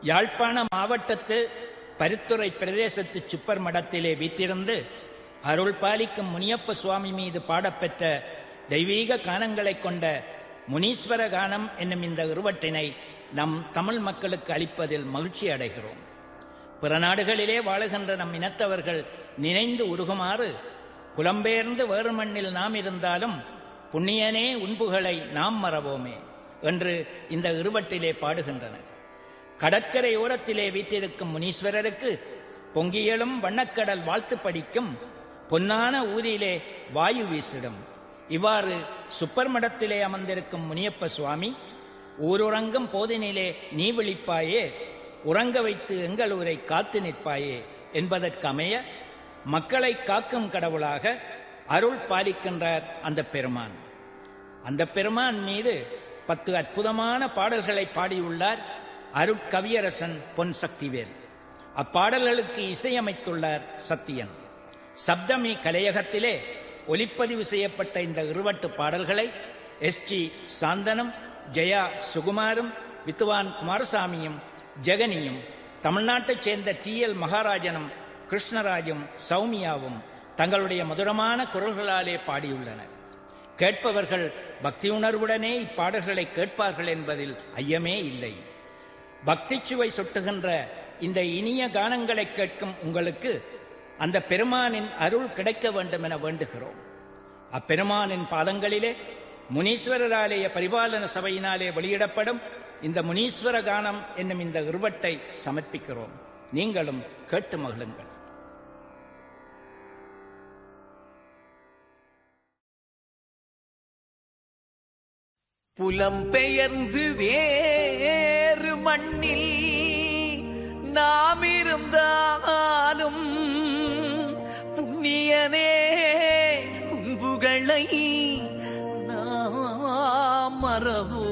யாழ்ப்பாண மாவட்டத்து பருத்துறை பிரதேசத்து சுப்பர் மடத்திலே வீற்றிருந்து அருள் பாலிக்கும் முனியப்ப சுவாமி மீது பாடப்பெற்ற தெய்வீக கானங்களைக் கொண்ட முனீஸ்வர கானம் என்னும் இந்த இருவட்டினை நம் தமிழ் மக்களுக்கு அளிப்பதில் மகிழ்ச்சி அடைகிறோம் பிற நாடுகளிலே வாழுகின்ற நம் இனத்தவர்கள் நினைந்து உருகுமாறு புலம்பெயர்ந்து வேறு மண்ணில் நாம் இருந்தாலும் புண்ணியனே உண்புகளை நாம் மறவோமே என்று இந்த இருவட்டிலே பாடுகின்றனர் கடற்கரை ஓரத்திலே வீற்றிருக்கும் முனீஸ்வரருக்கு பொங்கியலும் வண்ணக்கடல் வாழ்த்து படிக்கும் பொன்னான ஊரிலே வாயு வீசிடும் இவ்வாறு சுப்பர்மடத்திலே அமர்ந்திருக்கும் முனியப்ப சுவாமி ஊருறங்கும் போதினிலே நீ விழிப்பாயே உறங்க வைத்து எங்கள் ஊரை காத்து நிற்பாயே என்பதற்கு அமைய மக்களை காக்கும் கடவுளாக அருள் பாலிக்கின்றார் அந்த பெருமான் அந்த பெருமான் மீது பத்து அற்புதமான பாடல்களை பாடியுள்ளார் அருட்கவியரசன் பொன் சக்திவேல் அப்பாடல்களுக்கு இசையமைத்துள்ளார் சத்தியன் சப்தமி கலையகத்திலே ஒலிப்பதிவு செய்யப்பட்ட இந்த இருவட்டு பாடல்களை எஸ் டி சாந்தனம் ஜெயா சுகுமாரும் வித்துவான் குமாரசாமியும் ஜெகனியும் தமிழ்நாட்டைச் சேர்ந்த டி எல் மகாராஜனும் கிருஷ்ணராஜும் சௌமியாவும் தங்களுடைய மதுரமான குரல்களாலே பாடியுள்ளனர் கேட்பவர்கள் பக்தி உணர்வுடனே இப்பாடல்களை கேட்பார்கள் என்பதில் ஐயமே இல்லை பக்தி சுவை சொட்டுகின்ற இந்த இனிய கானங்களை கேட்கும் உங்களுக்கு அந்த பெருமானின் அருள் கிடைக்க வேண்டும் என வேண்டுகிறோம் அப்பெருமானின் பாதங்களிலே முனீஸ்வரராலய பரிபாலன சபையினாலே வெளியிடப்படும் இந்த முனீஸ்வர கானம் என்னும் இந்த இருவட்டை சமர்ப்பிக்கிறோம் நீங்களும் கேட்டு மகிழுங்கள் புலம்பெயர்ந்து வேறு மண்ணில் நாம் இருந்தாலும் புண்ணியனே உன்புகளை நாம் மறவோ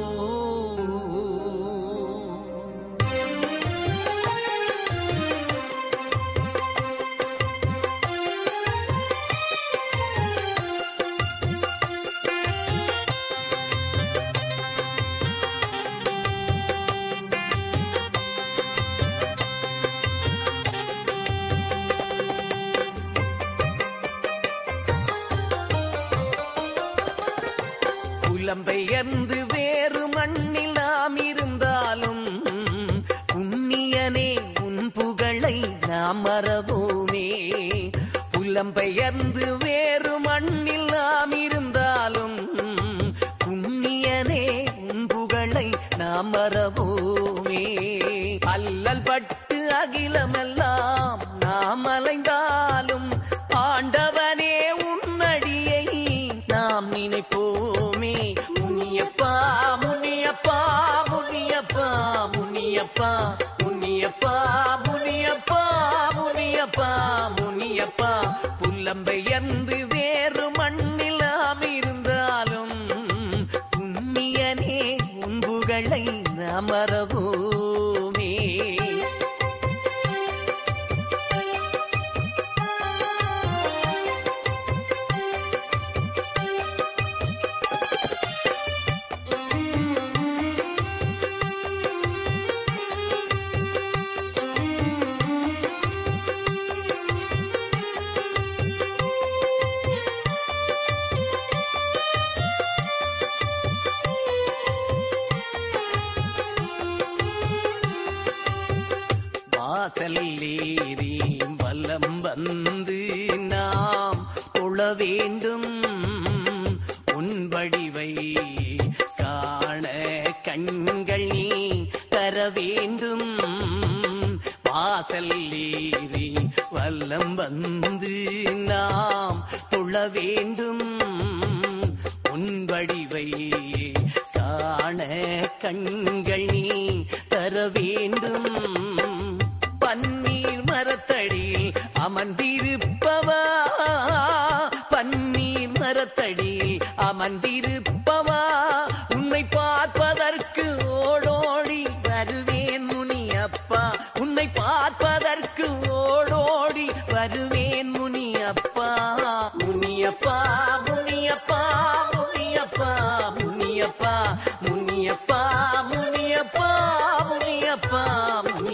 புலம்பெயர்ந்து வேறு மண்ணில் நாம் இருந்தாலும் புண்ணியனே உன் புகழை நாம் மறவோமே புலம்பெயர்ந்து வேறு மண்ணில் நாம் இருந்தாலும் புண்ணியனே உன் புகழை நாம் மறவோமே அல்லல் பட்டு அகிலமெல்லாம் நாம் அலைந்தாலும் ஆண்டவனே உன்னடியை நாம் நினைப்போமே முனியப்பா முனியப்பா முனியப்பா முனியப்பா முனியப்பா முனியப்பா முனியப்பா முனியப்பா புல்லம்பெயர்ந்து வேறு மண்ணில் நாம் இருந்தாலும் புண்ணியனே உன்புகளை நாம் மறவோமே வாசல் ஏறி வலம் வந்து நாம் தொழ வேண்டும் உன் வடிவை காண கண்கள் நீ தர வேண்டும் வாசல் ஏறி வல்லம் வந்து நாம் தொழ வேண்டும் உன் வடிவை காண கண்கள் நீ தர வேண்டும் பன்னீர் மரத்தடியில் அமர்ந்திருப்பவா பன்னீர் மரத்தடியில் அமர்ந்திருப்பவா உன்னை பார்ப்பதற்கு ஓடோடி வருவேன் முனியப்பா உன்னை பார்ப்பதற்கு ஓடோடி வருவேன் முனியப்பா முனியப்பா முனியப்பா முனியப்பா முனியப்பா முனியப்பா முனியப்பா முனியப்பா முனியப்பா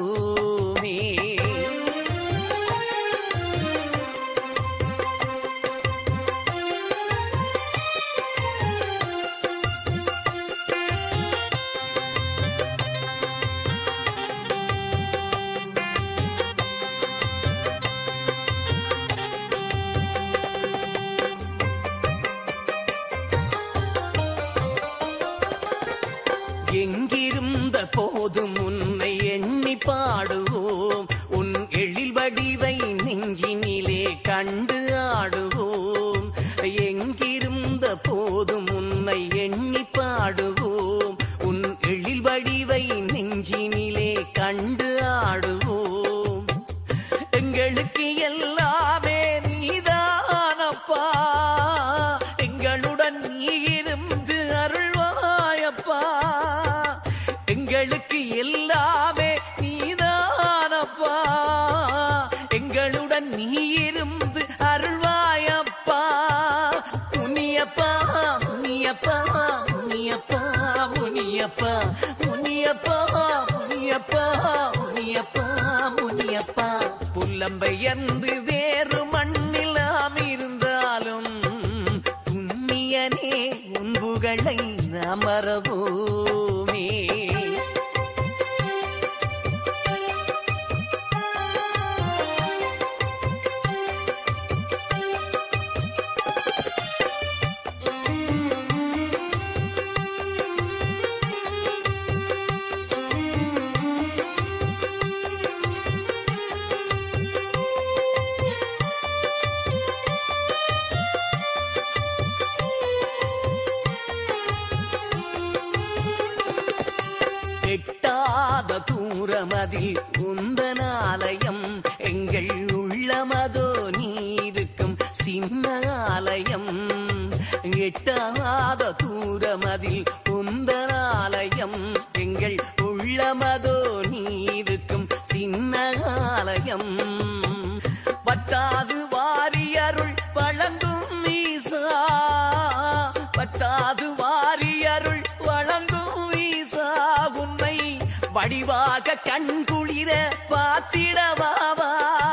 எங்கிருந்த போதும் உன்னை எண்ணி பாடுவோம் உன் எழில் வடிவை நெஞ்சினிலே கண்டு ஆடுவோம் எங்கிருந்த போதும் உன்னை எண்ணி பாடுவோம் உன் எழில் வடிவை நெஞ்சினிலே கண்டு ஆடுவோம் எங்களுக்கு எல்லாமே நீதானப்பா எங்களுடன் நீ இருந்து அருள்வாயப்பா எங்களுக்கு எல்லாமே நீதானப்பா எங்களுடன் நீ இருந்து அருள்வாயப்பா முனியப்பா முனியப்பா முனியப்பா முனியப்பா முனியப்பா முனியப்பா முனியப்பா முனியப்பா புல்லம்பெயர்ந்து வேறு மண்ணில் நாம் இருந்தாலும் புண்ணியனே உன் புகழை நாம் மறவோமே எட்டாத தூரமதில் உந்தனாலயம் எங்கள் உள்ளமதோ நீருக்கும் சின்ன ஆலயம் எட்டாத தூரமதில் உந்தனாலயம் எங்கள் உள்ளமதோ நீருக்கும் சின்ன ஆலயம் பட்டாது வாரியருள் வழங்கும் ஈசா பட்டாது வாரியருள் வழங்கும் ஈசா உன்னை வடிவாக கண்குளிர பார்த்திடவாவா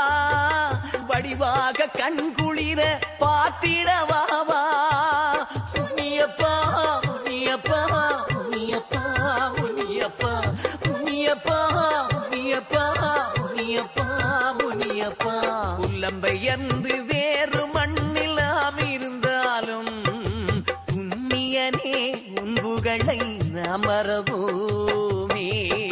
வடிவாக கண்குளிர பார்த்திடவாவா முனியப்பா முனியப்பா முனியப்பா முனியப்பா முனியப்பா முனியப்பா முனியப்பா முனியப்பா புல்லம்பெயர்ந்து வேறு மண்ணில் நாம் இருந்தாலும் புண்ணியனே உன் புகழை நாம் மறவோமே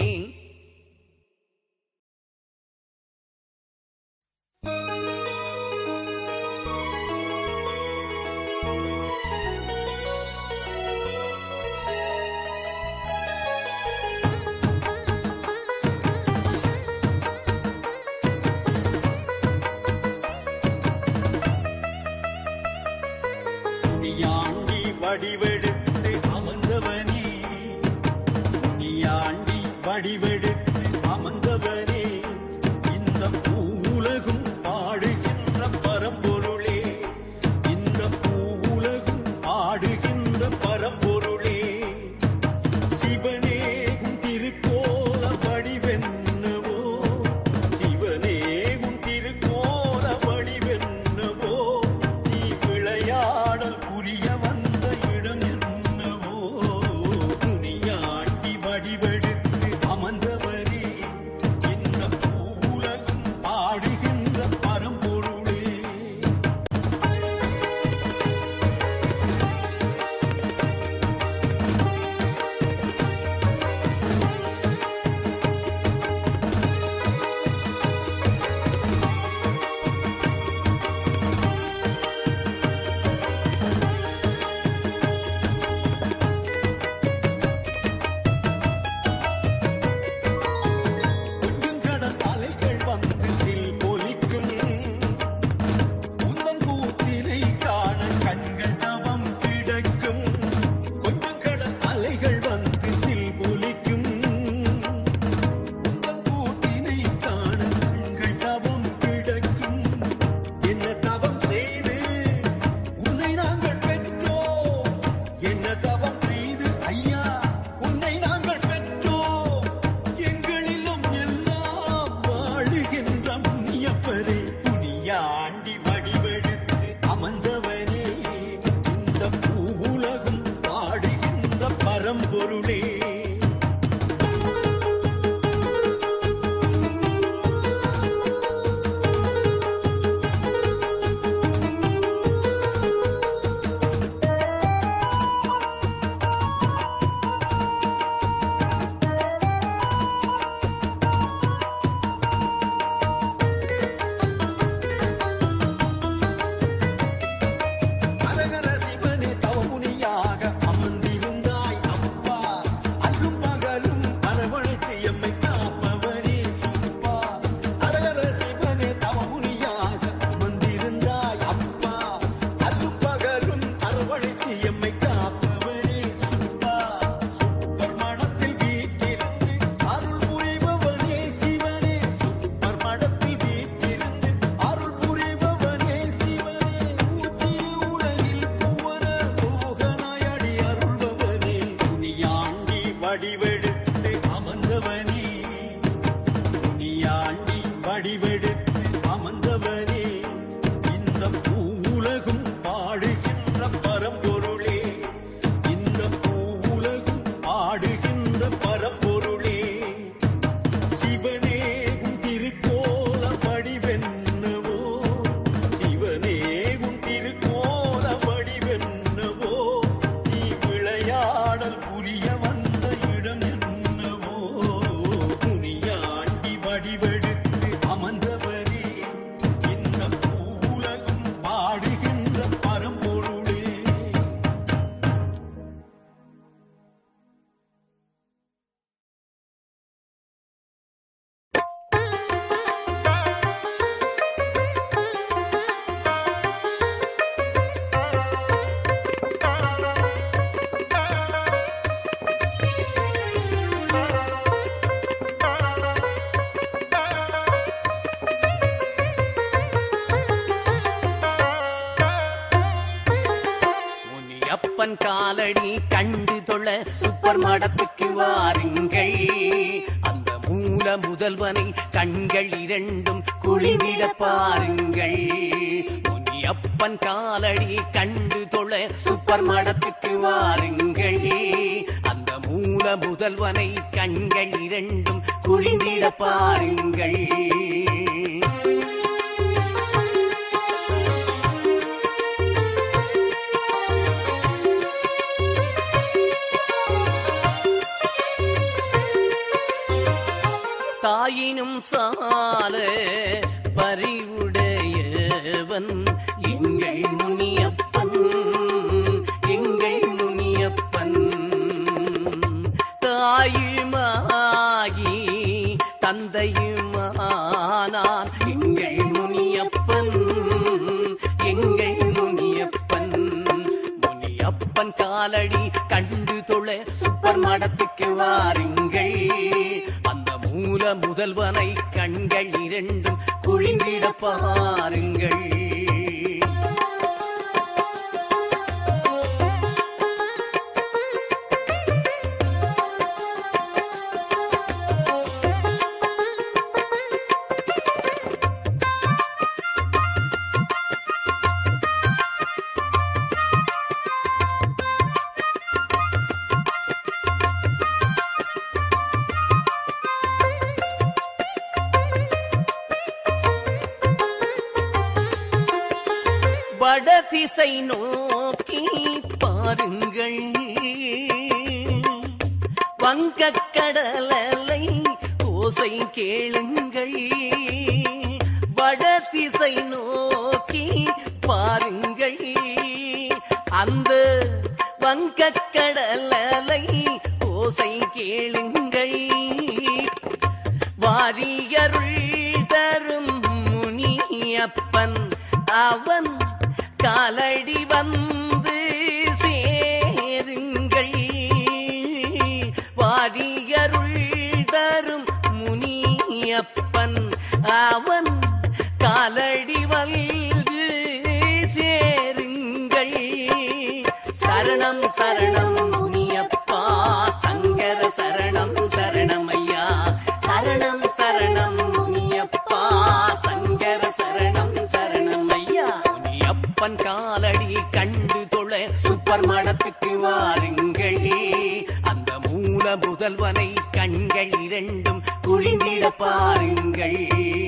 நீயாண்டி வடிவெடுத்து அமர்ந்தவனே நீயாண்டி வடிவெடுத்து அமர்ந்தவனே இந்த பூவுலகும் பாடுகின்ற பரம்பொருளே இந்த பூவுலகும் ஆடுகின்ற பரம்பொருளே சிவனே உன் திருக்கோல வடிவென்னவோ சிவனே உன் திருக்கோல வடிவென்னவோ நீ விளையாடல் புரிய வந்த இடம் முனியாண்டி வடிவெடுத்து அமர்ந்தவனே இந்த பூவுலகும் பாடுகின்ற பரம்பொருளே இந்த பூவுலகும் ஆடுகின்ற பரம்பொருளே சிவனே உன் திருக்கோல வடிவென்னவோ சிவனே உன் திருக்கோல வடிவென்னவோ நீ விளையாடல் புரிய வந்த இடம் என்னவோ முனியாண்டி வடிவெடுத்து அமர்ந்தவரே இந்த பூவுலகும் பாடுகின்ற பரம்பொருளே முனியப்பன் காலடி கண்டு தொழ சூப்பர் மடத்துக்கு வாருங்கள் அந்த மூல முதல்வனை கண்கள் இரண்டும் குளிவிட பாருங்கள் முனியப்பன் காலடி கண்டு தொழ சூப்பர் மடத்துக்கு வாருங்கள் அந்த மூல முதல்வனை கண்கள் இரண்டும் குளிவிட பாருங்கள் தாயினும் சால பறிவுடையவன் எங்கள் முனியப்பன் எங்கள் முனியப்பன் தாயுமாகி தந்தையுமானான் எங்கள் முனியப்பன் எங்கள் முனியப்பன் முனியப்பன் காலடி கண்டு தொழ சூப்பர் மடத்துக்கு வாருங்கள் அந்த மூல முதல்வனை கண்கள் இரண்டும் குளிந்திட பாருங்கள் வடதிசை நோக்கி பாருங்கள் வங்கக்கடலை ஓசை கேளுங்கள் வடதிசை நோக்கி பாருங்கள் அந்த வங்கக்கடலை ஓசை கேளுங்கள் வாரியருள் தரும் முனியப்பன் அவன் காலடி வந்து சேருங்கள் வாரியருள் தரும் முனியப்பன் அவன் காலடி வந்து சேருங்கள் சரணம் சரணம் முனியப்பா சங்கர சரணம் சரணம் ஐயா சரணம் சரணம் முனியப்பா சங்கர சரணம் சரணம் ஐயா முனியப்பன் காலடி கண்டு தொழ சூப்பர் மடத்துக்கு வாருங்கள் அந்த மூல முதல்வனை கண்கள் இரண்டும் குளிந்திட பாருங்கள்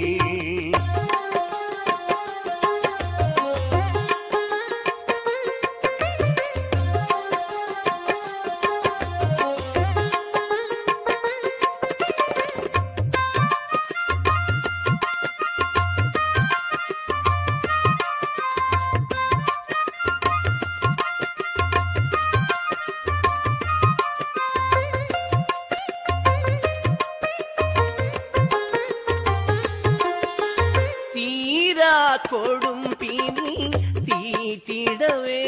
தீரா கொடும் பிணி தீட்டிடவே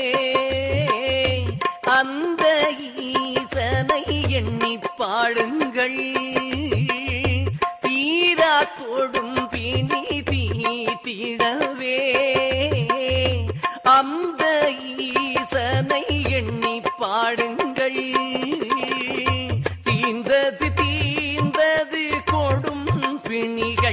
அந்த ஈசனை எண்ணி பாடுங்கள் தீரா கொடும் பிணி தீட்டிடவே அந்த ஈசனை எண்ணி பாடுங்கள் தீந்தது தீந்தது கொடும் பிணிகள்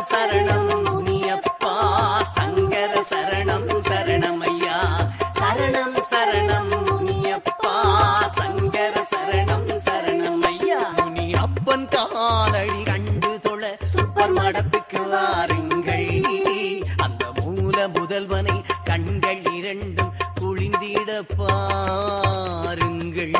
சரணம் முனியப்பா சங்கர சரணம் சரணம் ஐயா சரணம் சரணம் முனியப்பா சங்கர சரணம் சரணம் ஐயா முனி அப்பன் காலடி கண்டு தொழ சூப்பர் மடத்துக்கு வாருங்கள் அந்த மூல முதல்வனை கண்கள் இரண்டும் குழிந்திட பாருங்கள்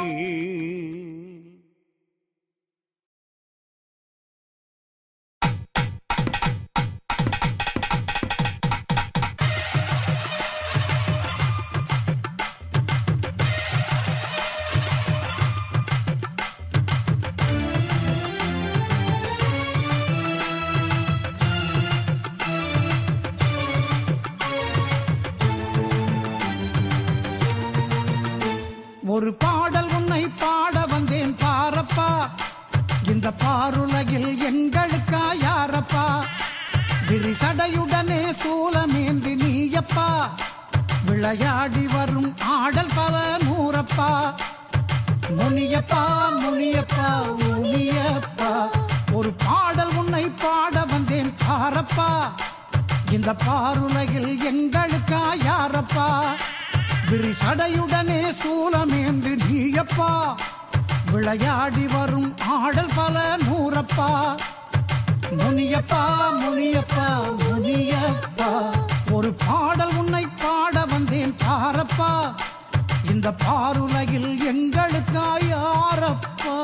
ஒரு பாடல் உன்னை பாட வந்தேன் பாரப்பா இந்த பாருலகில் எங்களுக்கா யாரப்பா விரிசடையுடனே சூலமேந்தி நீயப்பா விளையாடி வரும் ஆடல் பல நூறப்பா முனியப்பா முனியப்பா முனியப்பா ஒரு பாடல் உன்னை பாட வந்தேன் பாரப்பா இந்த பாருலகில் எங்களுக்கா யாரப்பா விரிசடையுடனே சூலமேந்து நீயப்பா விளையாடி வரும் ஆடல் பல நூறப்பா முனியப்பா முனியப்பா முனியப்பா ஒரு பாடல் உன்னை பாட வந்தேன் பாரப்பா இந்த பாருலகில் எங்களுக்கா யாரப்பா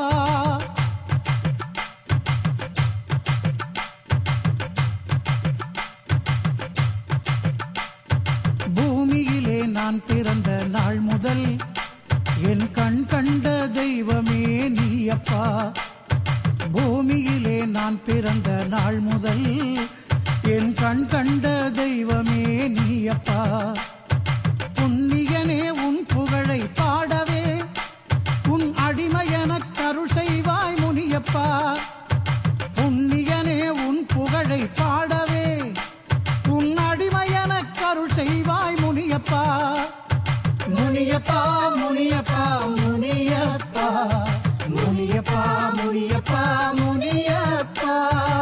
பூமியிலே நான் பிறந்த நாள் முதல் என் கண் கண்ட தெய்வமே நீயப்பா பூமியிலே நான் பிறந்த நாள் முதல் என் கண் கண்ட தெய்வமே நீயப்பா புண்ணியனே உன் புகழை பாடவே உன் அடிமையென கருள் செய்வாய் முனியப்பா புண்ணியனே உன் புகழை பாடவே உன் அடிமையென கருள் செய்வாய் முனியப்பா முனியப்பா முனியப்பா முனியப்பா முனியப்பா முனியப்பா முனியப்பா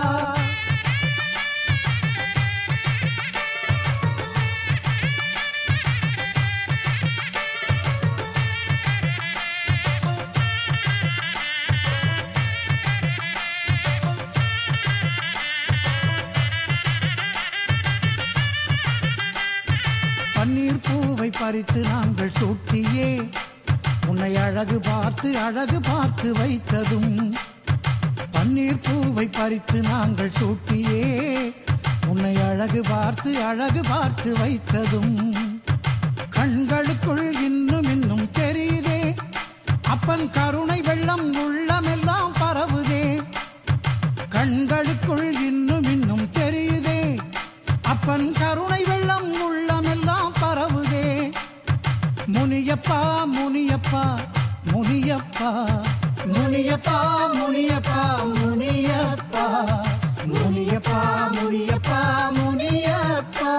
பன்னீர் பூவை பறித்து நாங்கள் சூட்டியே உன்னை அழகு பார்த்து அழகு பார்த்து வைத்ததும் பன்னீர் பூவை பறித்து நாங்கள் சூட்டியே உன்னை அழகு பார்த்து அழகு பார்த்து வைத்ததும் கண்களுக்குள் இன்னும் இன்னும் தெரியுதே அப்பன் கருணை வெள்ளம் உள்ளமெல்லாம் பரவுதே கண்களுக்குள் இன்னும் இன்னும் தெரியுதே அப்பன் கருணை வெள்ளம் உள்ளமெல்லாம் பரவுதே முனியப்பா முனியப்பா முனியப்பா முனியப்பா முனியப்பா முனியப்பா முனியப்பா முனியப்பா முனியப்பா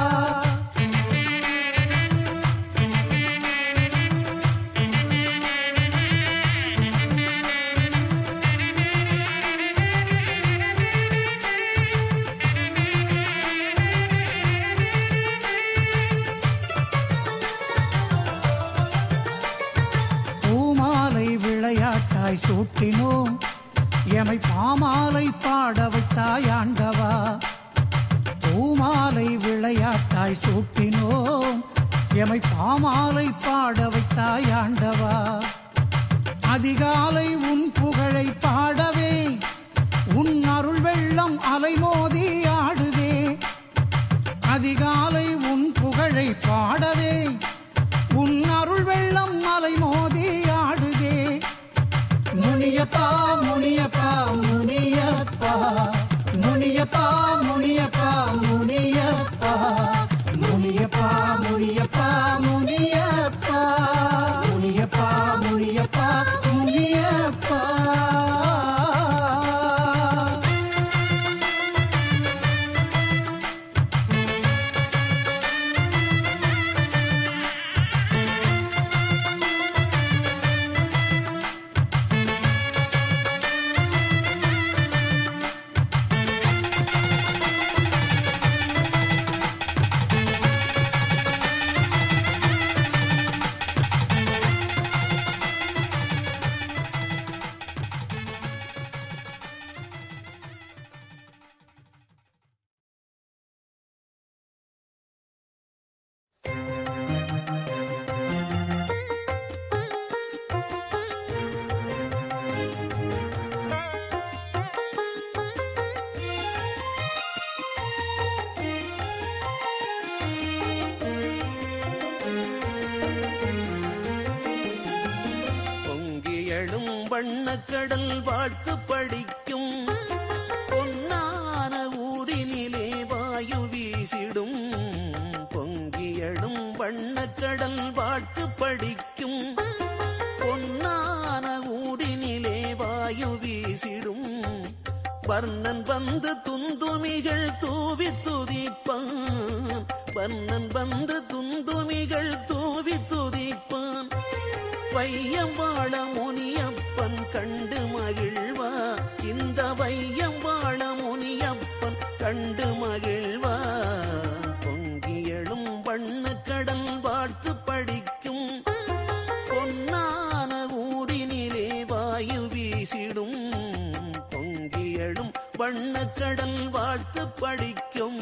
பூமாலை விளையாட்டாய் சூட்டினோம் எமை பாமாலை பாட வைத்தாய் ஆண்டவா பூமாலை விளையாட்டாய் சூட்டினோம் எமை பாமாலை பாட வைத்தாய் ஆண்டவா அதிகாலை உன் புகழை பாடவே உன் அருள் வெள்ளம் அலைமோதி ஆடுதே அதிகாலை உன் புகழை பாடவே உன் அருள் வெள்ளம் அலை மோதி ஆடுதே முனியப்பா முனியப்பா முனியப்பா முனியப்பா முனியப்பா முனியப்பா முனியப்பா முனியப்பா முனியப்பா முனியப்பா முனியப்பா முனியப்பா வண்ணக்கடல் வாழ்த்து படிக்கும் பொன்னான ஊரினிலே வாயு வீசிடும் பொங்கியடும் வண்ணக்கடல் வாழ்த்து படிக்கும் பொன்னான ஊரினிலே வாயு வீசிடும் வர்ணன் வந்து துந்துமிகள் தூவி துதிப்பான் வர்ணன் வந்து துந்துமிகள் தூவி துதிப்பான் வையம் வாழ முனியப்பன் கண்டு மகிழ்வா இந்த வையம் வாழ முனியப்பன் கண்டு மகிழ்வா பொங்கியலும் வண்ணக்கடல் வாழ்த்து படிக்கும் பொன்னான ஊரினிலே வாயு வீசிடும் பொங்கியலும் வண்ணக்கடல் வாழ்த்து படிக்கும்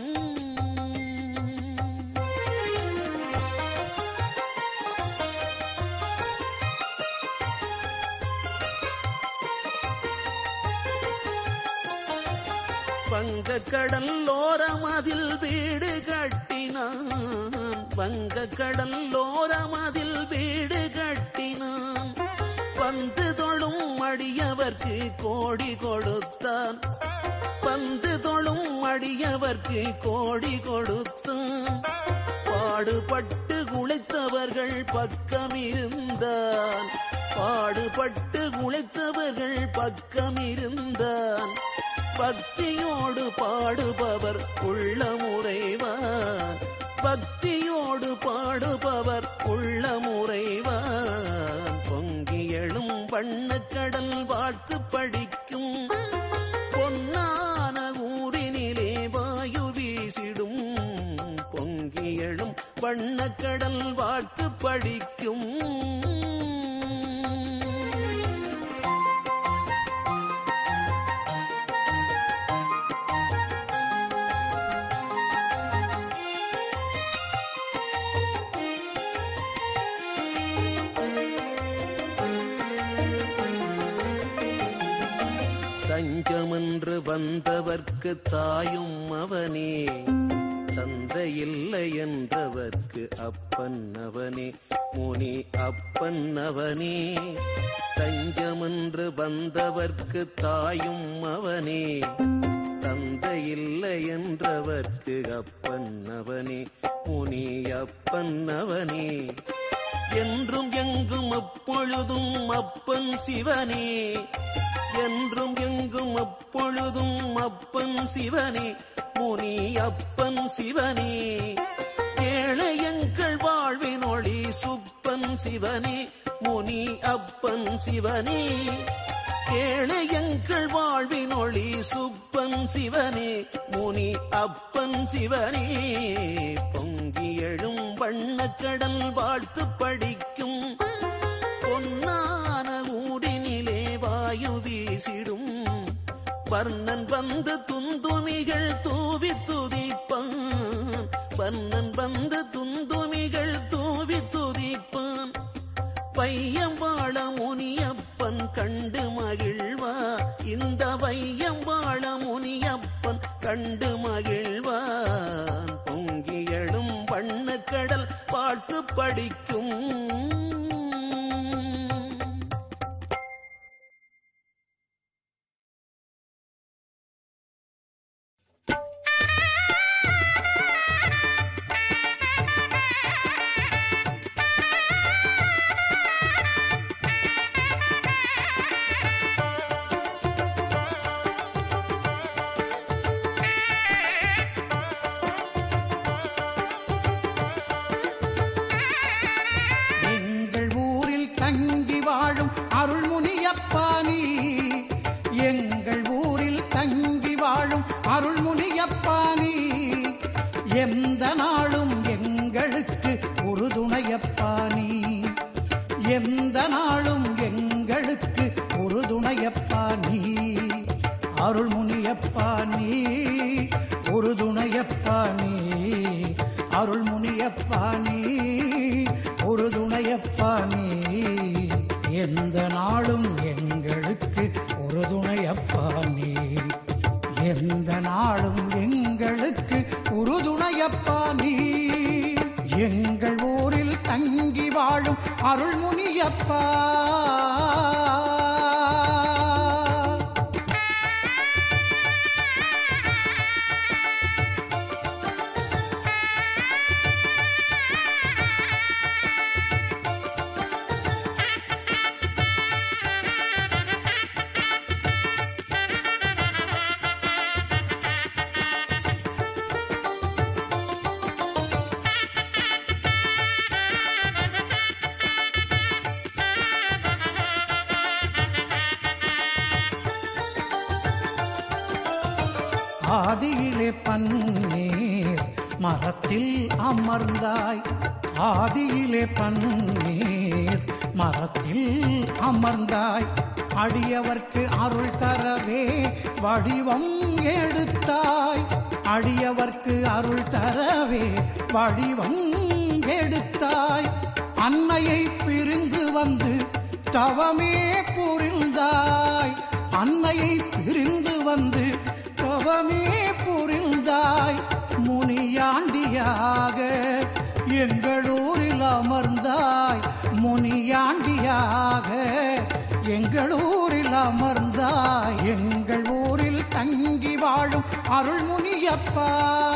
வங்க கடல்லோரமதில் வீடு கட்டினான் வங்க கடல்லோரமதில் வீடு கட்டினான் வந்து தொழும் அடியவர்க்கு கோடி கொடுத்தான் வந்து தொழும் அடியவர்க்கு கோடி கொடுத்தான் பாடுபட்டு குளைத்தவர்கள் பக்கம் இருந்தான் பாடுபட்டு குளைத்தவர்கள் பக்கம் இருந்தான் பக்தியோடு பாடுபவர் உள்ள முறைவார் பக்தியோடு பாடுபவர் உள்ள முறைவார் பொங்கியலும் வண்ணக்கடல் வாழ்த்து படிக்கும் பொன்னான ஊரினிலே வாயு வீசிடும் பொங்கியலும் வண்ணக்கடல் வாழ்த்து படிக்கும் தஞ்சமென்று வந்தவர்க்கு தாயும் அவனே தந்தையில்லை என்றவர்க்கு அப்பன் அவனே முனி அப்பன் அவனே தஞ்சமென்று வந்தவர்க்கு தாயும் அவனே தந்தையில்லை என்றவர்க்கு அப்பன் அவனே முனி அப்பன் அவனே என்றும் எங்கும் எப்பொழுதும் அப்பன் சிவனே என்றும் எங்கும் எப்பொழுதும் அப்பன் சிவனே முனி அப்பன் சிவனே ஏழை எங்கள் வாழ்வின் ஒளி சுப்பன் சிவனே முனி அப்பன் சிவனே ஏழை எங்கள் வாழ்வின் ஒளி சுப்பன் சிவனே முனி அப்பன் சிவனே பொங்கி எழும் வண்ணக்கடல் வாழ்த்து படிக்கும் பொன்னான ஊரினிலே வாயு வீசிடும் வர்ணன் வந்து துந்துமிகள் தூவி துதிப்பான் வர்ணன் வந்து துந்துமிகள் தூவி துதிப்பான் வையம் வாழ முனியப்பன் கண்டு மகிழ்வா இந்த வையம் வாழ முனியப்பன் கண்டு மகிழ்வான் பொங்கி எழும் வண்ணக்கடல் பாட்டு படிக்கும் எங்கள் ஊரில் தங்கி வாழும் அருள்முனியப்பா நீ எங்கள் ஊரில் தங்கி வாழும் அருள்முனியப்பா நீ எந்த நாளும் எங்களுக்கு உறுதுணையப்பா நீ எந்த நாளும் எங்களுக்கு உறுதுணையப்பா நீ அருள்முனியப்பா நீ உறுதுணையப்பா நீ அருள்முனியப்பா நீ உறுதுணையப்பா நீ எந்த நாளும் எங்களுக்கு உறுதுணையப்பா நீ எந்த நாளும் எங்களுக்கு உறுதுணையப்பா நீ எங்கள் ஊரில் தங்கி வாழும் அருள்முனியப்பா ஆதியிலே பன்னீர் மரத்தில் அமர்ந்தாய் ஆதியிலே பன்னீர் மரத்தில் அமர்ந்தாய் அடியவர்க்கு அருள் தரவே வடிவம் எடுத்தாய் அடியவர்க்கு அருள் தரவே வடிவம் எடுத்தாய் அன்னையை பிரிந்து வந்து தவமே புரிந்தாய் அன்னையை பிரிந்து வந்து தவமே புரிந்தாய் முனியாண்டியாக எங்களூரில் அமர்ந்தாய் முனியாண்டியாக எங்களூரில் அமர்ந்தாய் எங்கள் ஊரில் தங்கி வாழும் அருள்முனியப்பா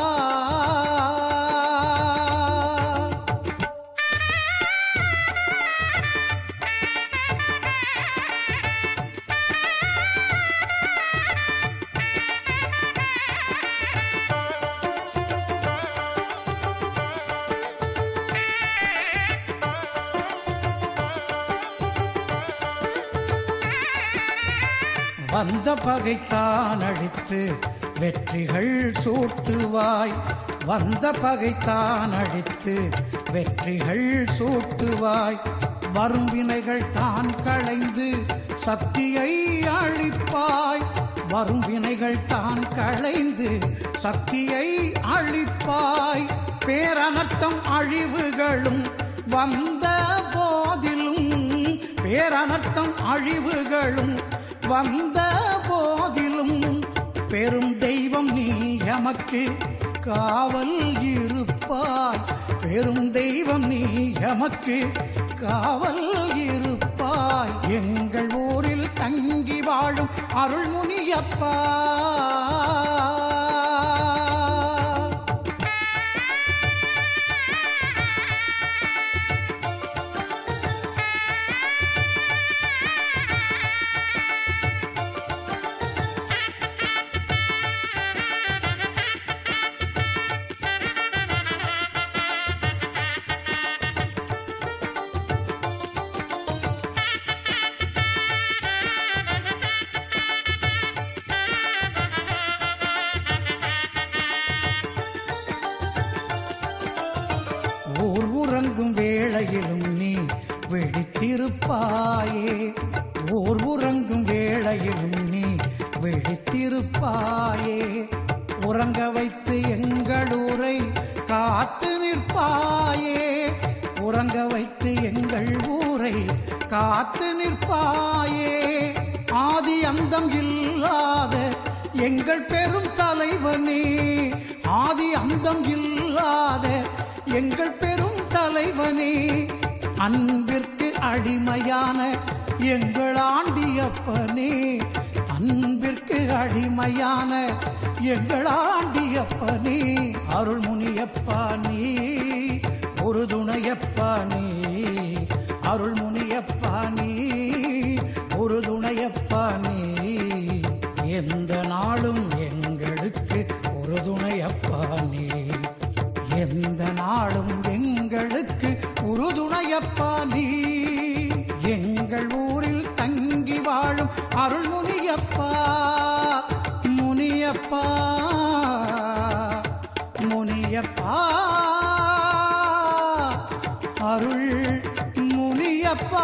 வந்த பகைத்தான் அழித்து வெற்றிகள் சூட்டுவாய் வந்த பகைத்தான் அழித்து வெற்றிகள் சூட்டுவாய் வரும் வினைகள் தான் களைந்து சக்தியை அழிப்பாய் வரும் வினைகள் தான் களைந்து சக்தியை அழிப்பாய் பேரனர்த்தம் அழிவுகளும் வந்த போதிலும் பேரனர்த்தம் அழிவுகளும் வந்த போதிலும் பெரும் தெய்வம் நீ எமக்கு காவல் இருப்பாய் பெரும் தெய்வம் நீ எமக்கு காவல் இருப்பாய் எங்கள் ஊரில் தங்கி வாழும் அருள்முனியப்பா ஊர் உறங்கும் வேளையிலும் நீ விழித்திருப்பாயே ஊர் உறங்கும் வேளையிலும் நீ விழித்திருப்பாயே உறங்க வைத்து எங்கள் ஊரை காத்து நிற்பாயே உறங்க வைத்து எங்கள் ஊரை காத்து நிற்பாயே ஆதி அந்தம் இல்லாத எங்கள் பெரும் தலைவனே ஆதி அந்தம் இல்லாத எங்கள் பெரும் தலைவனே அன்பிற்கு அடிமையான எங்கள் ஆண்டியப்பனே அன்பிற்கு அடிமையான எங்கள் ஆண்டியப்பனே அருள்முனியப்பா நீ ஒரு துணையப்பா நீ அருள்முனியப்பா நீ ஒரு துணையப்பா நீ எந்த நாளும் எங்களுக்கு ஒரு துணையப்பா நீ எந்த நாளும் எங்களுக்கு உறுதுணையப்பா நீ எங்கள் ஊரில் தங்கி வாழும் அருள்முனியப்பா முனியப்பா முனியப்பா அருள் முனியப்பா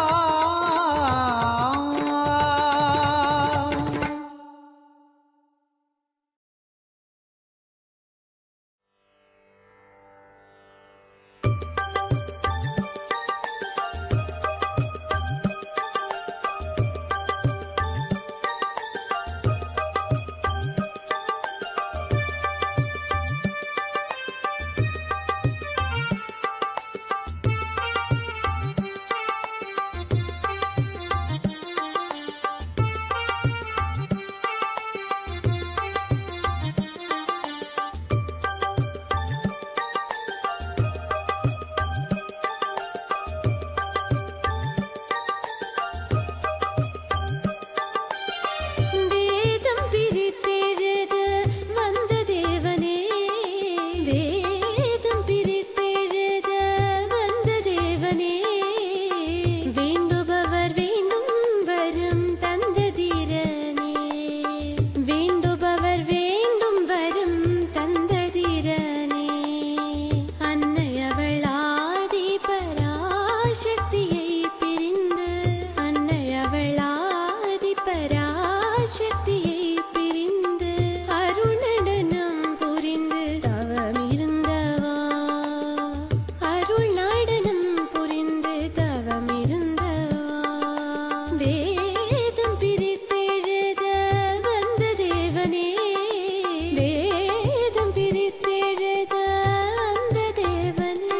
பராசக்தியை பிரிந்து அருணடனம் புரிந்து தவமிருந்தவா அருள் நடனம் புரிந்து தவமிருந்தவா வேதம் பிரித்தெழுத வந்த தேவனே வேதம் பிரித்தெழுத வந்த தேவனே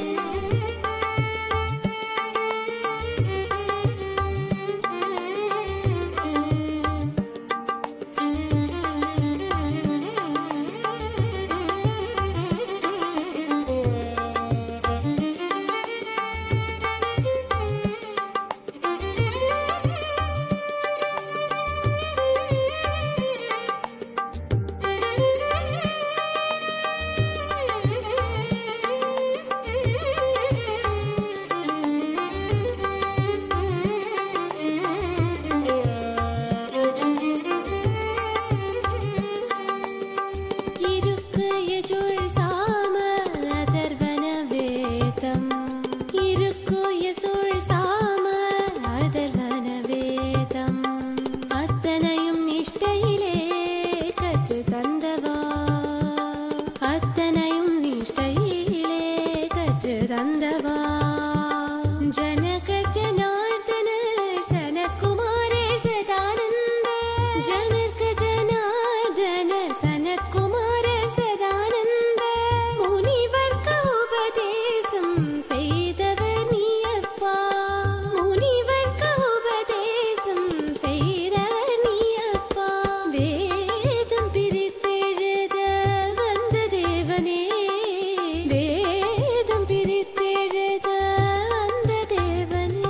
இருக்கு யஜுர் சாம அதர்வன வேதம் இருக்கு யசுர் சாம அதர்வன வேதம் அத்தனையும் நிஷ்டையிலே கற்று தந்தவா அத்தனையும் நிஷ்டையிலே கற்று தந்தவா ஜனக ஜனார்தனர் சனத்குமாரர் சதானந்த ஜனக ஜனார்தனர் சனத்குமாரர் சதானந்த முனிவர்க்கு உபதேசம் செய்தவர் நீயப்பா முனிவர்க்கு உபதேசம் செய்தவர் நீயப்பா வேதம் பிரித்தெழுத வந்த தேவனே வேதம் பிரித்தெழுத வந்த தேவனே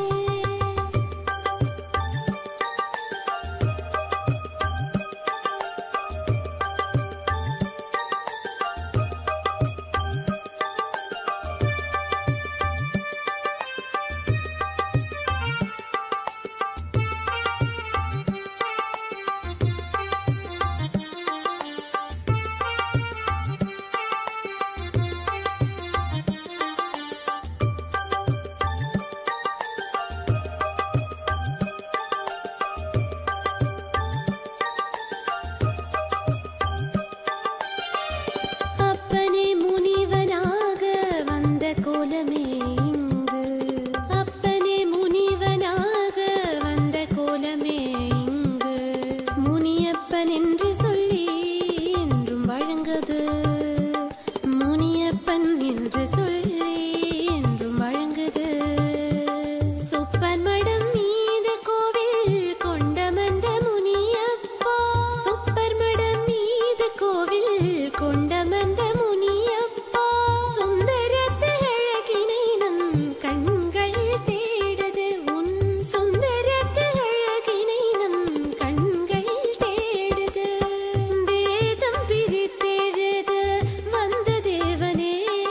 அப்பனே முனிவனாக வந்த கோலமே இங்கு அப்பனே முனிவனாக வந்த கோலமே இங்கு முனியப்பன் என்று சொல்லி என்றும் வழங்குது முனியப்பன் என்று சொல்லி என்றும் வழங்குது சுப்பன் மடம் மீது கோவில் கொண்டமந்த முனியப்பா சுப்பர் மடம் மீது கோவில் கொண்டமந்த முனியப்பா சுந்தரத்து அழகினை நம் கண்கள் தேடுது உன் சுந்தரத்து அழகினை நம் கண்கள் தேடுது வேதம் பிரித்தெழுது வந்த தேவனே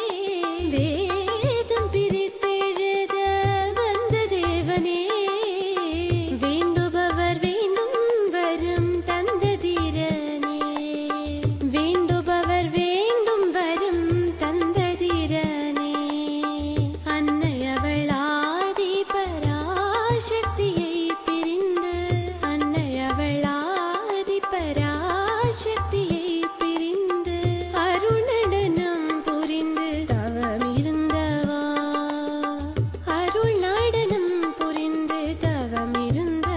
வேதம் பிரித்தெழுத வந்த தேவனே வேண்டுபவர் வேண்டும் வரும் தந்த தீரனே வேண்டுபவர் வேண்டும் வரும் தந்த தீரனே அன்னை அவள் ஆதி பராசக்தியை பிரிந்து அன்னை அவள் ஆதி பராசக்தியை பிரிந்து அருணடனம் புரிந்து தவமிருந்தவா அருள் நடனம் புரிந்து தவமிருந்தவா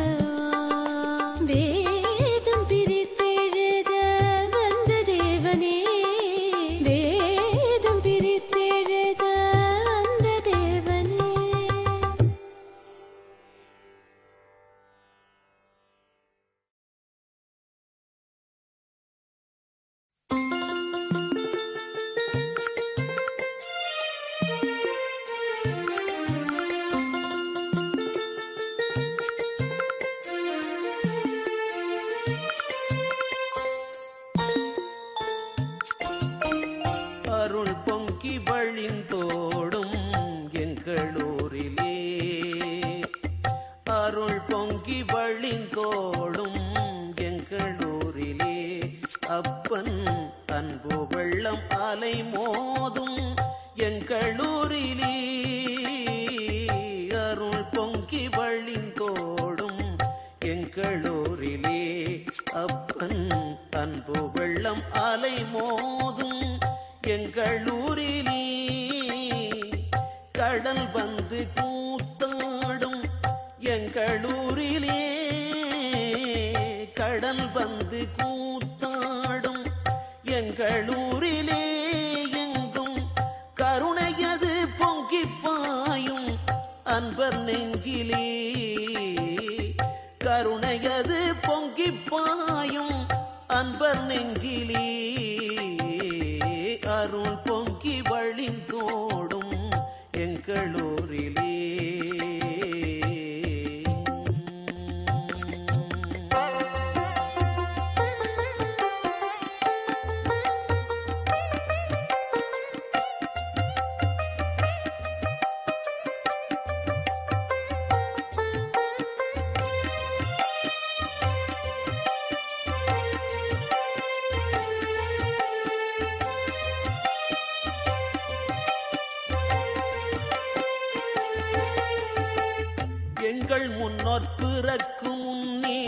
வேதம் பிரித்தெழுத வந்த தேவனே வேதம் பிரித்தெழுத வந்த தேவனே அருள் பொங்கி வழிந்தோடும் எங்களூரிலே அருள் பொங்கி வழிந்தோடும் எங்களூரிலே அப்பன் அன்பு வெள்ளம் அலை மோதும் எங்களூரிலே அருள் பொங்கி வழிந்தோடும் எங்களூரிலே அப்பன் அன்பு வெள்ளம் அலை மோதும் எங்களூரிலே கடல் வந்து கூத்தாடும் எங்களூரிலே கடல் வந்து கூத்தாடும் எங்களூரிலே எங்கும் கருணையது பொங்கி பாயும் அன்பர் நெஞ்சிலே கருணையது பொங்கி பாயும் அன்பர் நெஞ்சிலே அருள் பொங்கி வழிந்தோடும் எங்களூரிலே எங்கள் முன்னோர் பிறக்கும் முன்னே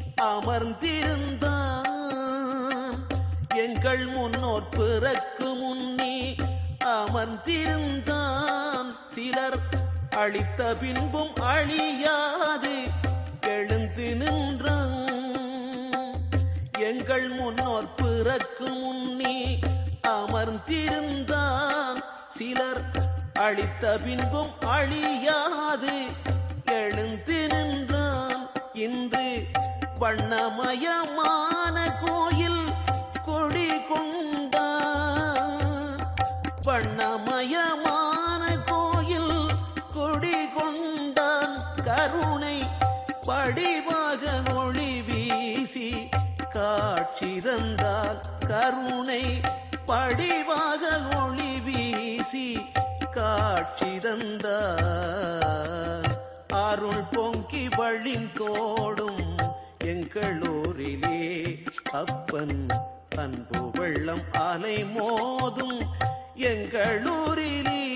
அமர்ந்திருந்தான் எங்கள் முன்னோர் பிறக்கும் முன்னே அமர்ந்திருந்தான் சிலர் அழித்த பின்பும் அழியாது எழுந்து நின்றான் எங்கள் முன்னோர் பிறக்கும் முன்னே அமர்ந்திருந்தான் சிலர் அழித்த பின்பும் அழியாது எழுந்து நின்றான் இன்று வண்ணமயமான கோயில் கொடி கொண்டான் வண்ணமயமான கோயில் கொடி கொண்டான் கருணை படிவாக ஒளி வீசி காட்சி தந்தால் கருணை படிவாக ஒளி வீசி காட்சி தந்தால் அருள் பொங்கி வழிந்தோடும் எங்களூரிலே அப்பன் அன்பு வெள்ளம் அலை மோதும் எங்களூரிலே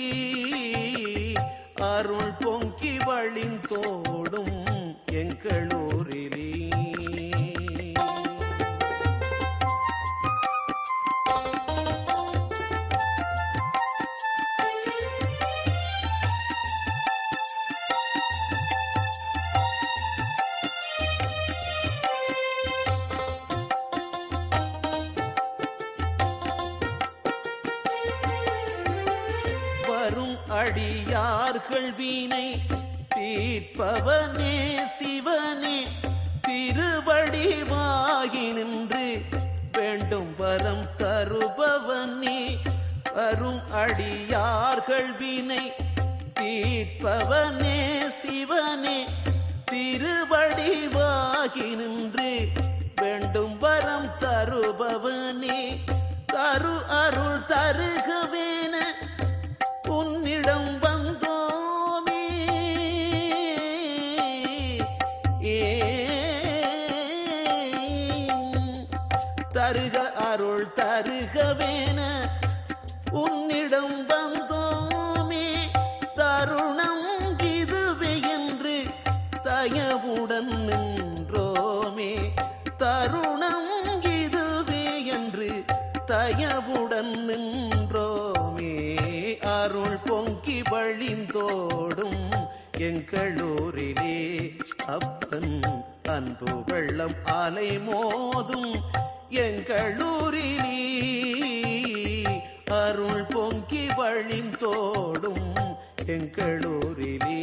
அருள் பொங்கி வழிந்தோடும் எங்களூரிலே வரும் அடியார்கள் வீணை தீர்ப்பவனே சிவனே திருவடிவாகி நின்று வேண்டும் வரம் தருபவனே வரும் அடியார்கள் வீணை தீர்ப்பவனே சிவனே திருவடிவாகி நின்று வேண்டும் வரம் தருபவனே தரு அருள் தருகவேன உன்னிடம் வந்தோமே ஏ தருக அருள் தருகவேன உன்னிடம் வந்தோமே தருணம் இதுவே என்று தயவுடன் நின்றோமே தருணம் இதுவே என்று தயவுடன் நின்றோமே அருள் பொங்கி வழிந்தோடும் எங்களூரிலே அப்பன் அன்பு வெள்ளம் அலை மோதும் எங்களூரிலே அருள் பொங்கி வழிந்தோடும் எங்களூரிலே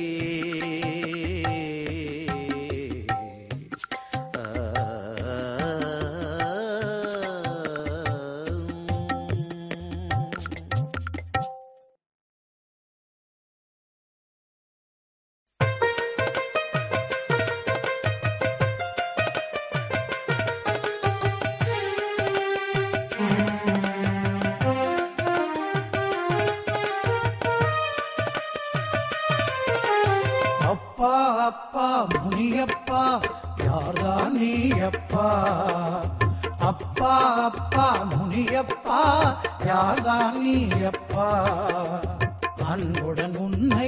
அப்பா அப்பா முனியப்பா யார்தான் நீ அப்பா அப்பா அப்பா முனியப்பா யார்தான் நீ அப்பா அன்புடன் உன்னை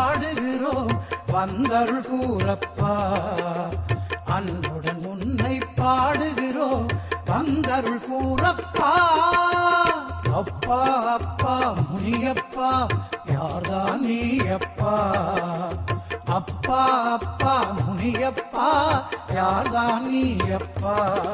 பாடுகிறோம் வந்தருள் கூறப்பா அன்புடன் உன்னை பாடுகிறோம் வந்தருள் கூறப்பா அப்பா அப்பா முனியப்பா யார்தான் நீ அப்பா அப்பா அப்பா முனியப்பா யார்தான் நீ அப்பா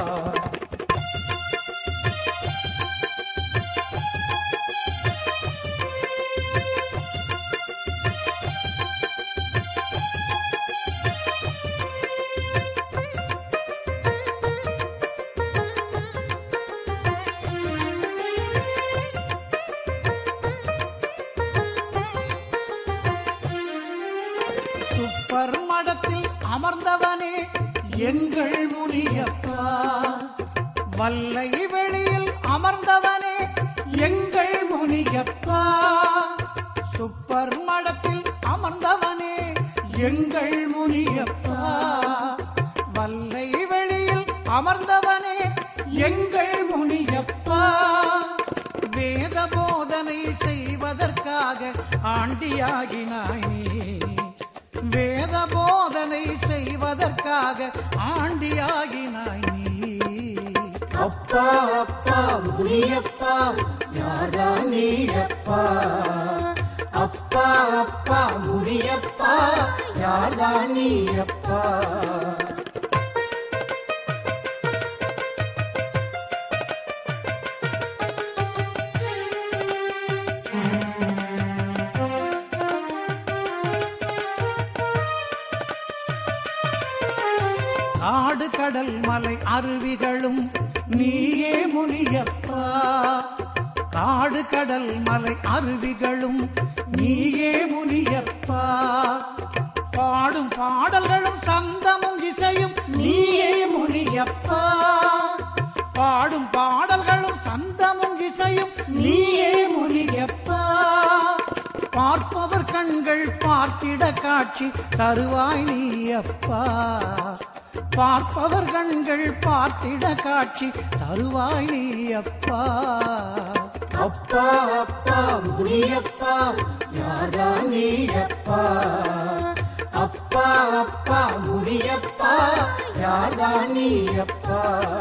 சுப்பர் மடத்தில் அமர்ந்தவனே எங்கள் முனியப்பா வல்லை வெளியில் அமர்ந்தவனே எங்கள் முனியப்பா சுப்பர் மடத்தில் அமர்ந்தவனே எங்கள் முனியப்பா வல்லை வெளியில் அமர்ந்தவனே எங்கள் முனியப்பா வேத போதனை செய்வதற்காக ஆண்டியாகினாய் நீ வேத போதனை செய்வதற்காக ஆண்டியாகினாய் நீ அப்பா அப்பா முனியப்பா யாரா நீ அப்பா அப்பா அப்பா முனியப்பா யாரா நீ அப்பா காடு கடல் மலை அருவிகளும் நீயே முனியப்பா காடு கடல் மலை அருவிகளும் நீயே முனியப்பா பாடும் பாடல்களும் சந்தமும் இசையும் நீயே முனியப்பா பாடும் பாடல்களும் சந்தமும் இசையும் நீயே முனியப்பா பார்ப்பவர் கண்கள் பார்த்திட காட்சி தருவாய் நீ அப்பா பார்ப்பவர் கண்கள் பார்த்திட காட்சி தருவாய் நீ அப்பா அப்பா அப்பா முனியப்பா யாரா நீ அப்பா அப்பா அப்பா முனியப்பா யாரா நீ அப்பா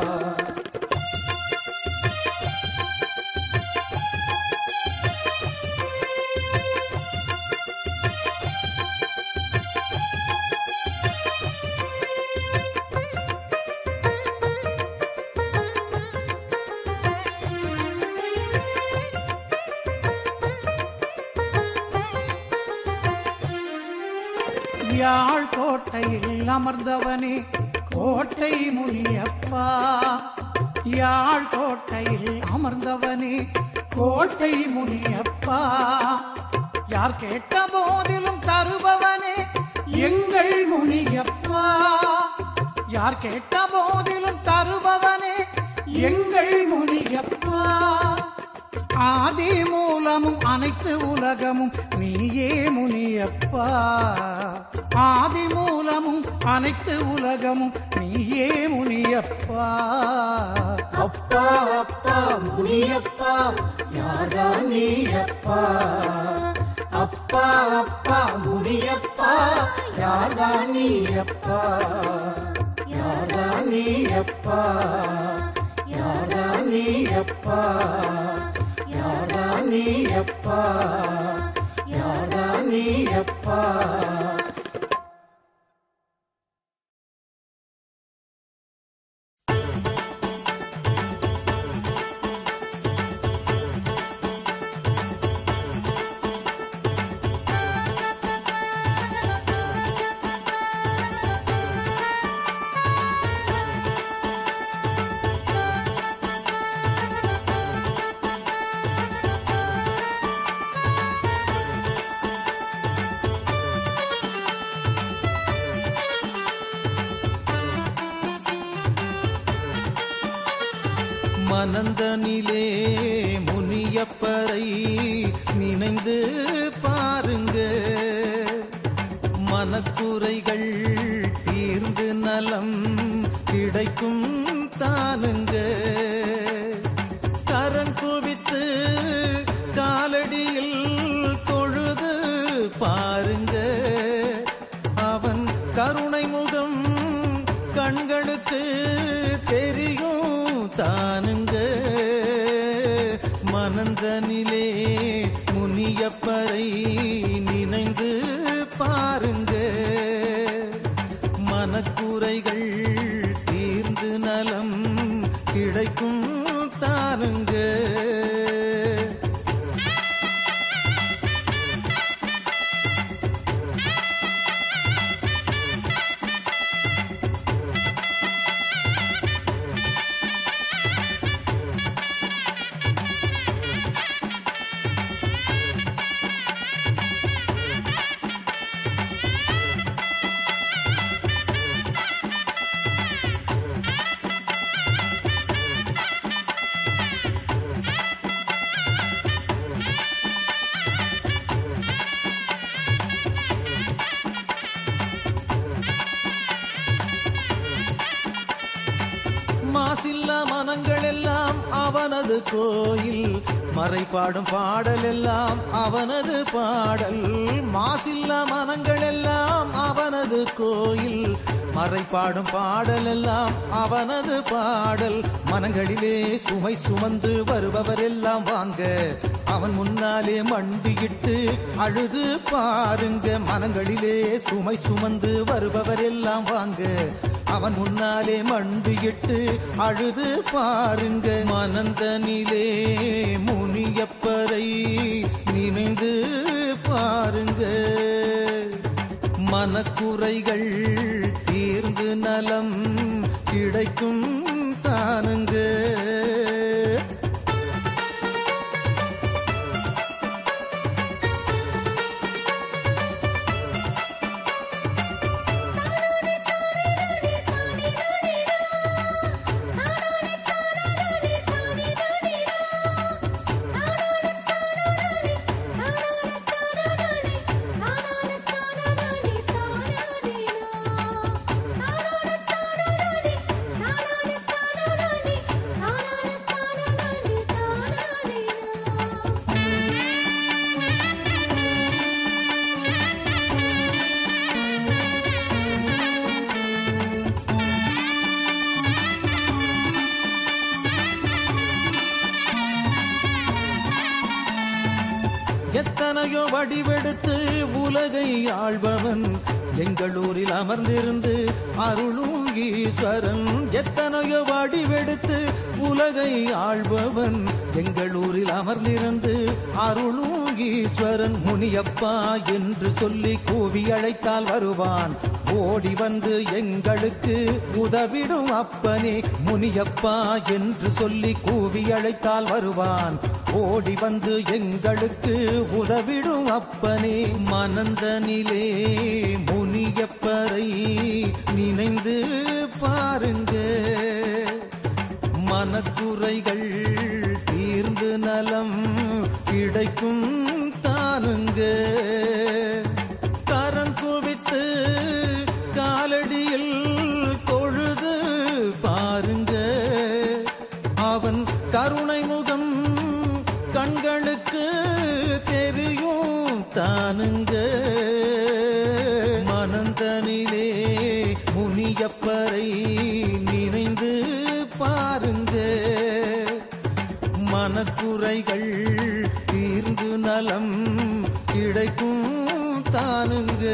யாழ் கோட்டையில் அமர்ந்தவனே கோட்டை முனியப்பா யாழ் கோட்டையில் அமர்ந்தவனே கோட்டை முனியப்பா யார் கேட்ட போதிலும் தருபவனே எங்கள் முனியப்பா யார் கேட்ட போதிலும் தருபவனே எங்கள் முனியப்பா ஆதி மூலமும் அனைத்து உலகமும் நீயே முனியப்பா ஆதி மூலமும் அனைத்து உலகமும் நீயே முனியப்பா அப்பா அப்பா முனியப்பா யாரா நீ அப்பா அப்பா அப்பா முனியப்பா யாரா நீ அப்பா யாரா நீ அப்பா யாரா நீ அப்பா யாரா நீ அப்பா யாரா நீ அப்பா மனந்தனிலே முனியப்பரை நினைந்து பாருங்க மனக்குறைகள் தீர்ந்து நலம் கிடைக்கும் தானுங்க கரண் குவித்து காலடியில் தொழுது பாருங்க அவன் கருணை முகம் கண்களுக்கு தானுங்க மனந்தனிலே முனியப்பரை நினைந்து பாருங்க மனக்குறைகள் தீர்ந்து நலம் கிடைக்கும் தானுங்க மாசில்லா மனங்கள் எல்லாம் அவனது கோயில் மறைபாடும் பாடல் எல்லாம் அவனது பாடல் மாசில்லா மனங்கள் எல்லாம் அவனது கோயில் மறைபாடும் பாடல் எல்லாம் அவனது பாடல் மனங்களிலே சுமை சுமந்து வருபவர் எல்லாம் வாங்க அவன் முன்னாலே மண்டியிட்டு அழுது பாருங்க மனங்களிலே சுமை சுமந்து வருபவர் எல்லாம் வாங்க அவன் முன்னாலே மண்டியிட்டு அழுது பாருங்க மனந்தனிலே முனியப்பரை நினைந்து பாருங்க மனக்குறைகள் தீர்ந்து நலம் கிடைக்கும் தானுங்க எத்தனையோ வடிவெடுத்து உலகை ஆள்பவன் எங்களூரில் அமர்ந்திருந்து அருளும் ஈஸ்வரன் எத்தனையோ வடிவெடுத்து உலகை ஆள்பவன் எங்களூரில் அமர்ந்திருந்து அருளும் ஈஸ்வரன் முனியப்பா என்று சொல்லி கூவி அழைத்தால் வருவான் ஓடி வந்து எங்களுக்கு உதவிடும் அப்பனே முனியப்பா என்று சொல்லி கூவி அழைத்தால் வருவான் ஓடி வந்து எங்களுக்கு உதவிடும் அப்பனே மனந்தனிலே முனியப்பரை நினைந்து பாருங்க மனக்குறைகள் தீர்ந்து நலம் கிடைக்கும் தானுங்க கரம் குவித்து காலடியில் தொழுது பாருங்க அவன் கருணை முகம் கண்களுக்கு தெரியும் தானுங்க மனந்தனிலே முனியப்பரை நினைந்து பாருங்க மனக்குறைகள் தீர்ந்து நலம் கிடைக்கும் தானுங்க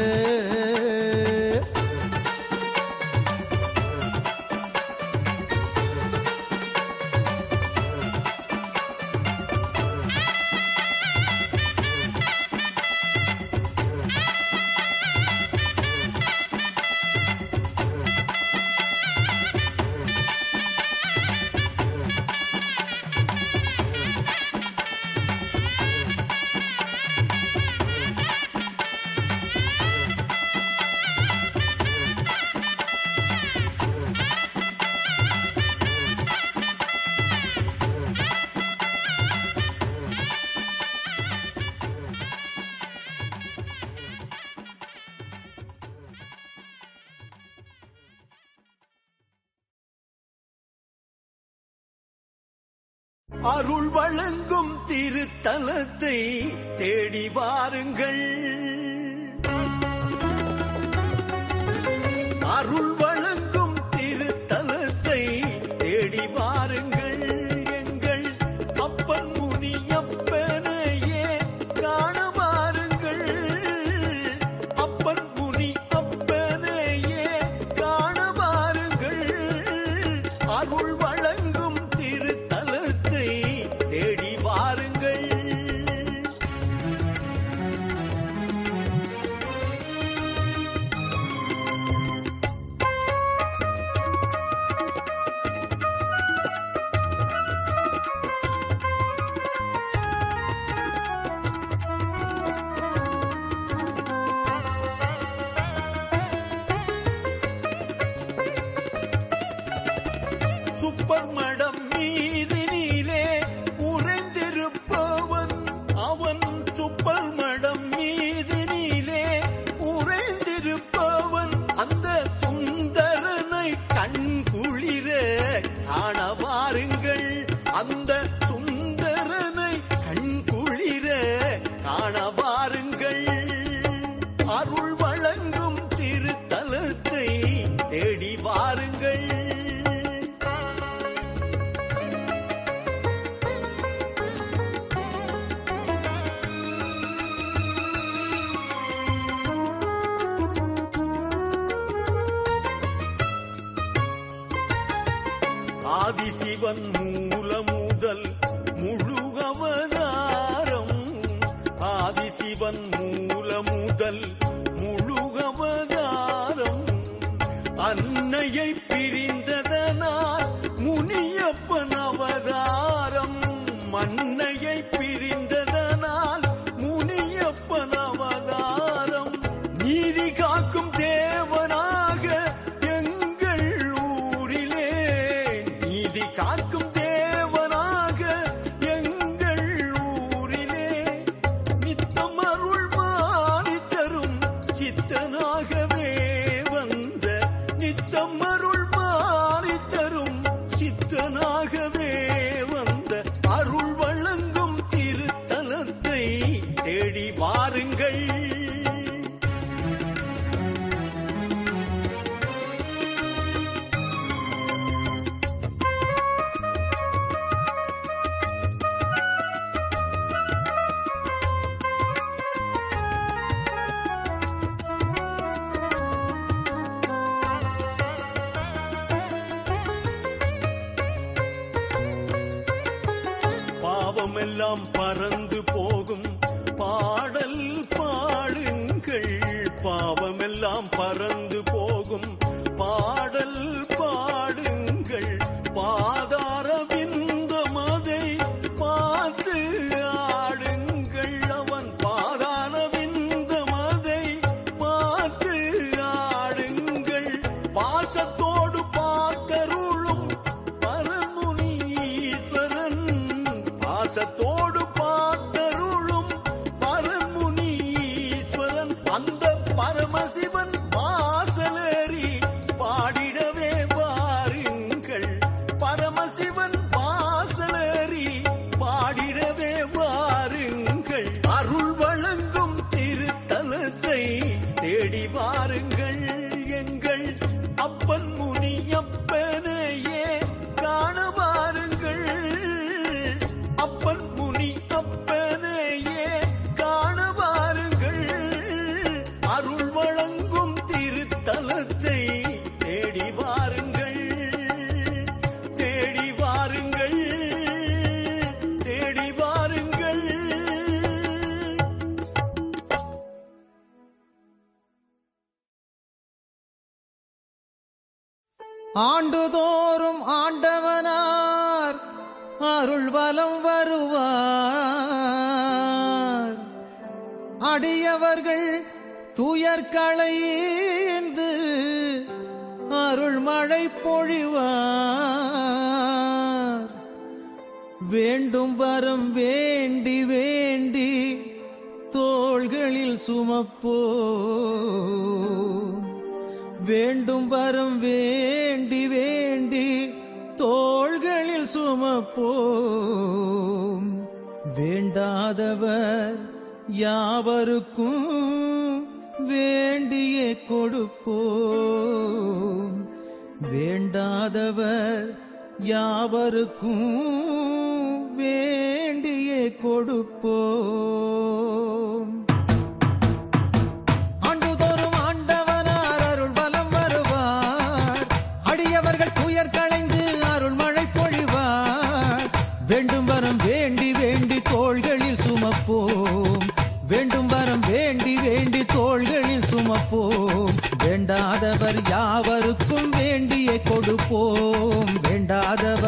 அருள் வழங்கும் திருத்தலத்தை தேடி வாருங்கள் அருள் வழங்கும் திருத்தலத்தை தேடி வாருங்கள் அருள் வழங்கும் திருத்தலத்தை தேடி வாருங்கள் சுப்பர் மடம் மீதினிலே உறைந்திருப்பவன் அவன் சுப்பர் மடம் மீதினிலே உறைந்திருப்பவன் அந்த சுந்தரனை கண்குளிர காண வாருங்கள் அந்த சுந்தரனை கண்குளிர காண வாருங்கள் அருள் வழங்கும் திருத்தலத்தை தேடி வாருங்கள் ஆதிசிவன் மூல முதல் முழு அவதாரம் ஆதிசிவன் மூல முதல் முழு அவதாரம் அன்னையை பிரிந்ததனால் முனியப்பன் அவதாரம் மன்னையை பிரிந்ததனால் முனியப்பன் அவதாரம் நீதி காக்கும் தேவனாக எங்கள் ஊரிலே நீதி காக்கும் தேவனாக எங்கள் ஊரிலே நித்தம் அருள் மாறி தரும் சித்தனாகவே வந்த நித்தம் அருள் மாறி தரும் சித்தனாகவே வந்த அருள் வழங்கும் திருத்தலத்தை தேடி வாருங்கள் பாவமெல்லாம் பறந்து போகும் பாடல் பாடுங்கள் பாவமெல்லாம் பறந்து போகும் பாடல் பாடுங்கள் பாதார விந்தமதை பார்த்து ஆடுங்கள் அவன் பாதார விந்தமதை பார்த்து ஆடுங்கள் பாசத்தோடு பார்த்தருளும் பரமுனீஸ்வரன் பாசத்தோடு பார்த்தருளும் பரமுனீஸ்வரன் அந்த பரமசிவன் வாசலேறி பாடிடவே வாருங்கள் பரமசிவன் வாசலேறி பாடிடவே வாருங்கள் அருள் வழங்கும் திருத்தலத்தை தேடி வாருங்கள் எங்கள் அப்பன் முனியப்பனையே காண வாருங்கள் அப்பன் முனி அப்பனையே காண வாருங்கள் அருள் வழங்கும் திருத்தலத்தை தேடி வாருங்கள் தேடி வாருங்கள் தேடி வாருங்கள் ஆண்டுதோறும் ஆண்டவனார் அருள் வலம் வருவார் அடியவர்கள் துயர் களைந்து அருள் மழை பொழிவார் வேண்டும் வரம் வேண்டி வேண்டி தோள்களில் சுமப்போ வேண்டும் வரம் வேண்டி வேண்டி தோள்களில் சுமப்போம் வேண்டாதவர் யாவருக்கும் வேண்டியே கொடுப்போம் வேண்டாதவர் யாவருக்கும் வேண்டியே கொடுப்போம் ஆண்டுதோறும் ஆண்டவனார் அருள் பலம் வருவார் அடியவர்கள் துயர் களைந்து அருள்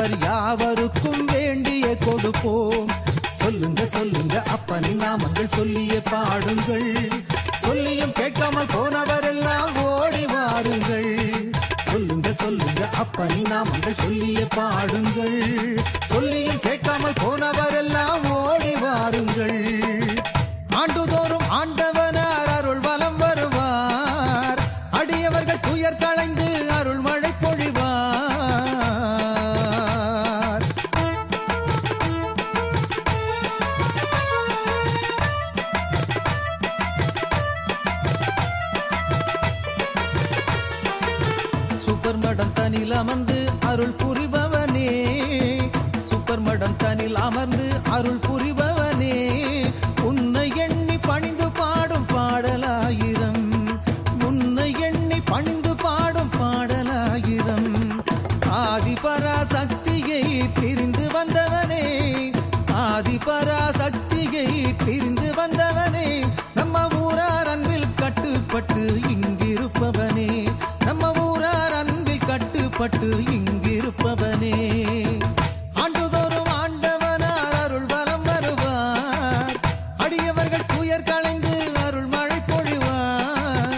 வேண்டாதவர் யாவருக்கும் வேண்டிய கொடுப்போம் சொல்லுங்க சொல்லுங்க அப்பனின் நாமங்கள் சொல்லிய பாடுங்கள் சொல்லியும் கேட்காமல் போனவரெல்லாம் ஓடி வாருங்கள் சொல்லுங்க சொல்லுங்க அப்பனின் நாமங்கள் சொல்லிய பாடுங்கள் சொல்லியும் கேட்காமல் போனவரெல்லாம் ஓடி வாருங்கள் ஆண்டுதோறும் ஆண்டவனார் அருள் வலம் வருவார் அடியவர்கள் துயர் களைந்து அருள் மழை பொழிவார் சூப்பர் மடம் தனில் அமர்ந்து அருள் புரிபவனே சூப்பர் மடம் தனில் அமர்ந்து அருள் புரிபவனே உன்னை எண்ணி பணிந்து பாடும் பாடலாயிரம் உன்னை எண்ணி பணிந்து பாடும் பாடலாயிரம் ஆதிபராசக்தியை பிரிந்து வந்தவனே ஆதிபராசக்தியை பிரிந்து வந்தவனே நம்ம ஊரார் அன்பில் கட்டுப்பட்டு இங்கிருப்பவனே நம்ம ஊரார் அன்பில் கட்டுப்பட்டு இங்கிருப்பவனே ஆண்டுதோறும் ஆண்டவனார் அருள் வலம் வருவார் அடியவர்கள் துயர் களைந்து அருள் மழை பொழிவார்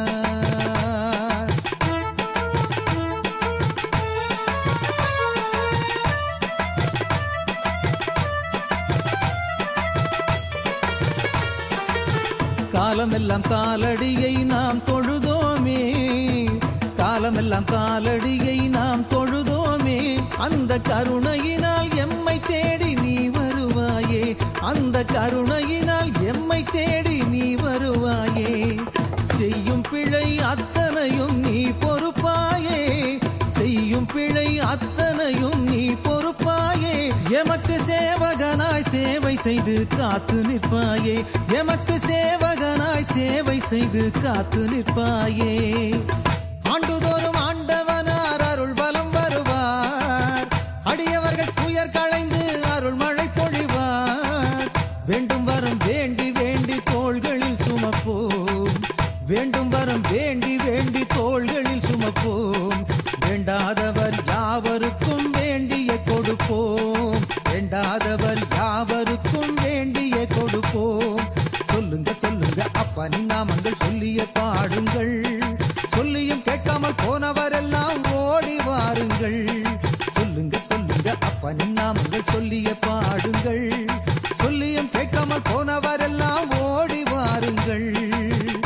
காலமெல்லாம் காலடியை நாம் தொழுதோமே காலமெல்லாம் காலடியை நாம் தொழுதோமே அந்த கருணையினால் எம்மை தேடி நீ வருவாயே அந்த கருணையினால் எம்மை தேடி நீ வருவாயே செய்யும் பிழை அத்தனையும் நீ பொறுப்பாயே செய்யும் பிழை அத்தனையும் நீ பொறுப்பாயே எமக்கு சேவகனாய் சேவை செய்து காத்து நிற்பாயே எமக்கு சேவகனாய் சேவை செய்து காத்து நிற்பாயே ஆண்டுதோறும் ஆண்டவனார் அருள் பலம் வருவார் அடியவர்கள் துயர் களைந்து அருள் மழை பொழிவார் வேண்டும் வரம் வேண்டி வேண்டி தோள்களில் சுமப்போம் வேண்டும் வரம் வேண்டி வேண்டி தோள்களில் சுமப்போம் வேண்டாதவர் யாவருக்கும் வேண்டிய கொடுப்போம் வேண்டாதவர் யாவருக்கும் வேண்டிய கொடுப்போம் சொல்லுங்க சொல்லுங்க அப்பனின் நாமங்கள் சொல்லிய பாடுங்கள் சொல்லியும் கேட்காமல் போனவரெல்லாம் ஓடி வாருங்கள் சொல்லுங்க சொல்லுங்க அப்பனின் நாமங்கள் சொல்லிய பாடுங்கள் சொல்லியும் கேட்காமல் போனவரெல்லாம் ஓடி வாருங்கள்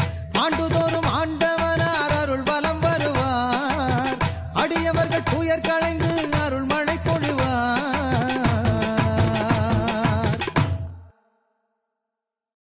ஆண்டுதோறும் ஆண்டவனார் அருள் வலம் வருவார் அடியவர்கள் துயர்